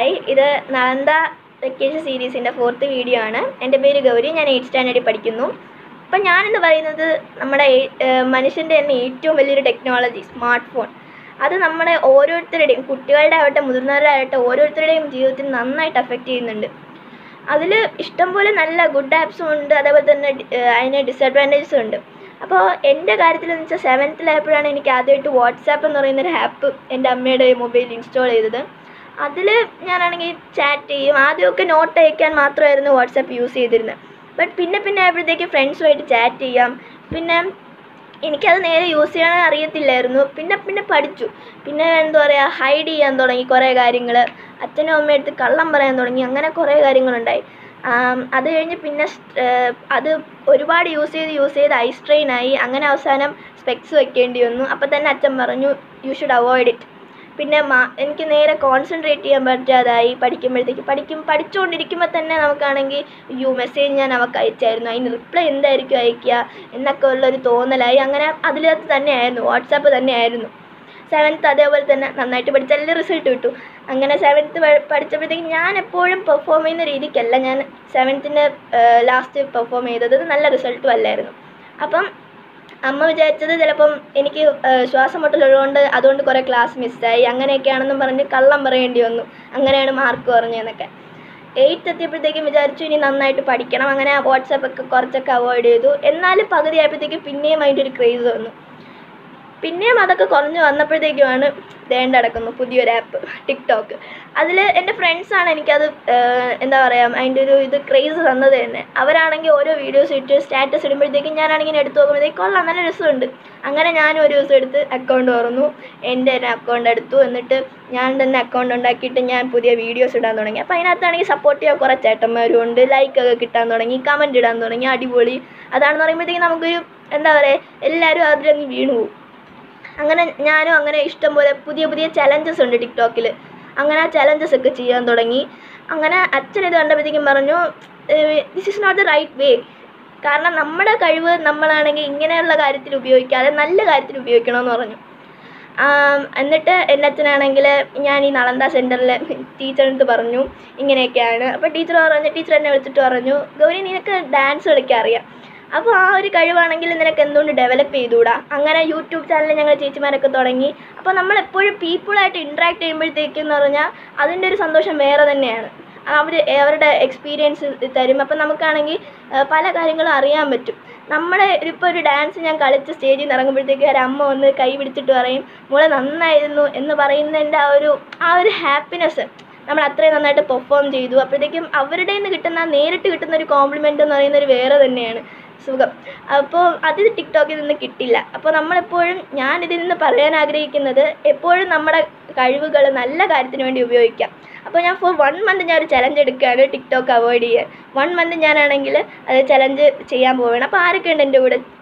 hi ഇത് Nalanda vacation സീരീസിൻ്റെ fourth video ആണ് എൻ്റെ പേര് ഗൗരി ഞാൻ എയ്റ്റ് സ്റ്റാൻഡേർഡിൽ പഠിക്കുന്നു അപ്പം ഞാനിന്ന് പറയുന്നത് നമ്മുടെ ഏ- ഏഹ് മനുഷ്യൻ്റെ തന്നെ ഏറ്റവും വലിയൊരു ടെക്നോളജി സ്മാർട്ട് ഫോൺ അത് നമ്മുടെ ഓരോരുത്തരുടെയും കുട്ടികളുടെ ആവട്ടെ മുതിർന്നവരുടെ ആവട്ടെ ഓരോരുത്തരുടെയും ജീവിതത്തിൽ നന്നായിട്ട് അഫക്റ്റ് ചെയ്യുന്നുണ്ട് അതിൽ ഇഷ്ടംപോലെ നല്ല ഗുഡ് ആപ്സും ഉണ്ട് അതേപോലെ തന്നെ ഡി- ഏഹ് അതിന് ഡിസഡ്വാൻറ്റേജസും ഉണ്ട് അപ്പോൾ എൻ്റെ കാര്യത്തിൽ എന്ന് വെച്ചാൽ സെവൻത്തിലായപ്പോഴാണ് എനിക്ക് ആദ്യമായിട്ട് വാട്സാപ്പ് എന്ന് പറയുന്നൊരു ആപ്പ് എൻ്റെ അമ്മയുടെ മൊബൈലിൽ ഇൻസ്റ്റാൾ ചെയ്തത് അതിൽ ഞാനാണെങ്കിൽ ചാറ്റ് ചെയ്യും ആദ്യമൊക്കെ നോട്ട് അയക്കാൻ മാത്രമായിരുന്നു വാട്സാപ്പ് യൂസ് ചെയ്തിരുന്നത് ബട്ട് പിന്നെ പിന്നെ ആയപ്പോഴത്തേക്ക് ഫ്രണ്ട്സുമായിട്ട് ചാറ്റ് ചെയ്യാം പിന്നെ എനിക്കത് നേരെ യൂസ് ചെയ്യാൻ അറിയത്തില്ലായിരുന്നു പിന്നെ പിന്നെ പഠിച്ചു പിന്നെ എന്താ പറയുക ഹൈഡ് ചെയ്യാൻ തുടങ്ങി കുറേ കാര്യങ്ങൾ അച്ഛനും അമ്മയും അടുത്ത് കള്ളം പറയാൻ തുടങ്ങി അങ്ങനെ കുറേ കാര്യങ്ങളുണ്ടായി ആം, അത് കഴിഞ്ഞ് പിന്നെ സ്- ഏഹ് അത് ഒരുപാട് യൂസ് ചെയ്ത് യൂസ് ചെയ്ത് ഐ സ്ട്രെയിൻ ആയി അങ്ങനെ അവസാനം സ്പെക്സ് വെക്കേണ്ടി വന്നു അപ്പോൾ തന്നെ അച്ഛൻ പറഞ്ഞു യു ഷുഡ് അവോയ്ഡ് ഇറ്റ് പിന്നെ മാ എനിക്ക് നേരെ കോൺസെൻട്രേറ്റ് ചെയ്യാൻ പറ്റാതായി പഠിക്കുമ്പോഴത്തേക്ക് പഠിക്കും പഠിച്ചുകൊണ്ടിരിക്കുമ്പോൾ തന്നെ നമുക്കാണെങ്കിൽ യു മെസ്സേജ് ഞാൻ അവൾക്ക് അയച്ചായിരുന്നു അതിന് റിപ്ലൈ എന്തായിരിക്കും അയക്കുക എന്നൊക്കെ ഉള്ളൊരു തോന്നലായി അങ്ങനെ അതിനകത്ത് തന്നെയായിരുന്നു വാട്സാപ്പ് തന്നെയായിരുന്നു സെവൻത്ത് അതേപോലെ തന്നെ നന്നായിട്ട് പഠിച്ച നല്ല റിസൾട്ട് കിട്ടും അങ്ങനെ സെവൻത്ത് പഠിച്ചപ്പോഴത്തേക്ക് ഞാൻ എപ്പോഴും പെർഫോം ചെയ്യുന്ന രീതിക്കല്ല ഞാൻ സെവൻത്തിന് ലാസ്റ്റ് പെർഫോം ചെയ്തത് നല്ല റിസൾട്ടും അല്ലായിരുന്നു അപ്പം അമ്മ വിചാരിച്ചത് ചിലപ്പം എനിക്ക് ഏഹ്, ശ്വാസം മുട്ടലുള്ളതുകൊണ്ട് അതുകൊണ്ട് കുറേ ക്ലാസ് മിസ്സായി അങ്ങനെയൊക്കെയാണെന്നും പറഞ്ഞ് കള്ളം പറയേണ്ടി വന്നു അങ്ങനെയാണ് മാർക്ക് കുറഞ്ഞതെന്നൊക്കെ എയ്ത്ത് എത്തിയപ്പോഴത്തേക്കും വിചാരിച്ചു ഇനി നന്നായിട്ട് പഠിക്കണം അങ്ങനെ വാട്സാപ്പ് ഒക്കെ കുറച്ചൊക്കെ അവോയ്ഡ് ചെയ്തു എന്നാലും പകുതി ആയപ്പോഴത്തേക്കും പിന്നെയും അതിൻ്റെ ഒരു ക്രേസ് വന്നു പിന്നെയും അതൊക്കെ കുറഞ്ഞു വന്നപ്പോഴത്തേക്കുമാണ് ദേണ്ട കിടക്കുന്നു പുതിയൊരു ആപ്പ് ടിക്ടോക്ക് അതിൽ എൻ്റെ ഫ്രണ്ട്സാണ് എനിക്കത് ഏഹ്, എന്താ പറയുക അതിൻ്റെ ഒരു ഇത് ക്രേസ് തന്നത് തന്നെ അവരാണെങ്കിൽ ഓരോ വീഡിയോസ് ഇട്ട് സ്റ്റാറ്റസ് ഇടുമ്പോഴത്തേക്കും ഞാനാണെങ്കിൽ ഇങ്ങനെ എടുത്ത് നോക്കുമ്പോഴത്തേക്കും കൊള്ളാം നല്ല രസമുണ്ട് അങ്ങനെ ഞാനും ഒരു ദിവസം എടുത്ത് അക്കൗണ്ട് തുറന്നു എൻ്റെ തന്നെ അക്കൗണ്ട് എടുത്തു എന്നിട്ട് ഞാൻ തന്നെ അക്കൗണ്ട് ഉണ്ടാക്കിയിട്ട് ഞാൻ പുതിയ വീഡിയോസ് ഇടാൻ തുടങ്ങി അപ്പോൾ അതിനകത്താണെങ്കിൽ സപ്പോർട്ട് ചെയ്യാൻ കുറേ ചേട്ടന്മാരും ഉണ്ട് ലൈക്കൊക്കെ കിട്ടാൻ തുടങ്ങി കമൻറ്റ് ഇടാൻ തുടങ്ങി അടിപൊളി അതാണെന്ന് പറയുമ്പോഴത്തേക്കും നമുക്കൊരു എന്താ പറയുക എല്ലാവരും അതിലങ്ങ് വീണു പോകും അങ്ങനെ ഞാനും അങ്ങനെ ഇഷ്ടംപോലെ പുതിയ പുതിയ ചലഞ്ചസ് ഉണ്ട് ടിക്ടോക്കിൽ അങ്ങനെ ആ ചലഞ്ചസ് ഒക്കെ ചെയ്യാൻ തുടങ്ങി അങ്ങനെ അച്ഛൻ ഇത് കണ്ടപ്പോഴത്തേക്കും പറഞ്ഞു this is not the right way കാരണം നമ്മുടെ കഴിവ് നമ്മളാണെങ്കിൽ ഇങ്ങനെയുള്ള കാര്യത്തിൽ ഉപയോഗിക്കാതെ നല്ല കാര്യത്തിൽ ഉപയോഗിക്കണമെന്ന് പറഞ്ഞു ആം, എന്നിട്ട് എൻ്റെ അച്ഛനാണെങ്കിൽ ഞാൻ ഈ നളന്ത സെൻറ്ററിൽ ടീച്ചറിനടുത്ത് പറഞ്ഞു ഇങ്ങനെയൊക്കെയാണ് അപ്പോൾ ടീച്ചർ പറഞ്ഞു ടീച്ചർ എന്നെ വിളിച്ചിട്ട് പറഞ്ഞു ഗൗരി നിനക്ക് ഡാൻസ് കളിക്കാൻ അറിയാം അപ്പോൾ ആ ഒരു കഴിവാണെങ്കിൽ നിനക്ക് എന്തുകൊണ്ട് ഡെവലപ്പ് ചെയ്തുകൂടാ അങ്ങനെ യൂട്യൂബ് ചാനൽ ഞങ്ങൾ ചേച്ചിമാരൊക്കെ തുടങ്ങി അപ്പോൾ നമ്മൾ എപ്പോഴും പീപ്പിളായിട്ട് ഇൻട്രാക്ട് ചെയ്യുമ്പോഴത്തേക്കും എന്ന് പറഞ്ഞാൽ അതിൻ്റെ ഒരു സന്തോഷം വേറെ തന്നെയാണ് അവർ അവരുടെ എക്സ്പീരിയൻസ് തരും അപ്പം നമുക്കാണെങ്കിൽ ആ, പല കാര്യങ്ങളും അറിയാൻ പറ്റും നമ്മുടെ ഇപ്പോൾ ഒരു ഡാൻസ് ഞാൻ കളിച്ച് സ്റ്റേജിൽ നിന്ന് ഇറങ്ങുമ്പോഴത്തേക്ക് ഒരു അമ്മ വന്ന് കൈ പിടിച്ചിട്ട് പറയും മോളെ നന്നായിരുന്നു എന്ന് പറയുന്നതിൻ്റെ ആ ഒരു ആ ഒരു ഹാപ്പിനെസ് നമ്മൾ അത്രയും നന്നായിട്ട് പെർഫോം ചെയ്തു അപ്പോഴത്തേക്കും അവരുടെ നിന്ന് കിട്ടുന്ന ആ നേരിട്ട് കിട്ടുന്ന ഒരു കോംപ്ലിമെൻ്റ് എന്ന് പറയുന്ന ഒരു വേറെ തന്നെയാണ് സുഖം അപ്പോൾ അത് ടിക്ടോക്കിൽ നിന്ന് കിട്ടില്ല അപ്പോൾ നമ്മളെപ്പോഴും ഞാൻ ഇതിൽ നിന്ന് പറയാൻ ആഗ്രഹിക്കുന്നത് എപ്പോഴും നമ്മുടെ കഴിവുകൾ നല്ല കാര്യത്തിന് വേണ്ടി ഉപയോഗിക്കാം അപ്പോൾ ഞാൻ ഫോർ വൺ മന്ത് ഞാൻ ഒരു ചലഞ്ച് എടുക്കുകയാണ് ടിക്ടോക്ക് അവോയ്ഡ് ചെയ്യാൻ വൺ മന്ത് ഞാനാണെങ്കിൽ അത് ചലഞ്ച് ചെയ്യാൻ പോവുകയാണ് അപ്പോൾ ആരൊക്കെ ഉണ്ട് എൻ്റെ കൂടെ